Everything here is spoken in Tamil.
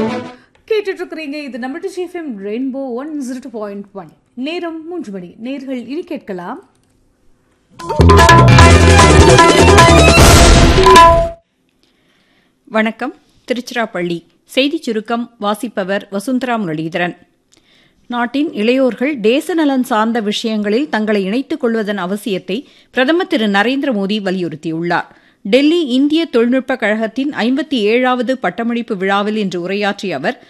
கேட்டுட்டு இருக்கிறீங்க இது நம்ம டிஃபம் rainbow one zero two point one நேரம் மூன்று மணி நேர்கள் இனி கேட்கலாம் வணக்கம் திருச்சிராப்பள்ளி செய்திச் சுருக்கம் வாசிப்பவர் வசுந்தரா முரளிதரன் நாட்டின் இளையோர்கள் தேச நலன் சார்ந்த விஷயங்களில் தங்களை இணைத்துக் கொள்வதன் அவசியத்தை பிரதமர் திரு நரேந்திர மோடி வலியுறுத்தியுள்ளார் டெல்லி இந்திய தொழில்நுட்பக் கழகத்தின் ஐம்பத்தி ஏழாவது பட்டமளிப்பு விழாவில் இன்று உரையாற்றிய அவர்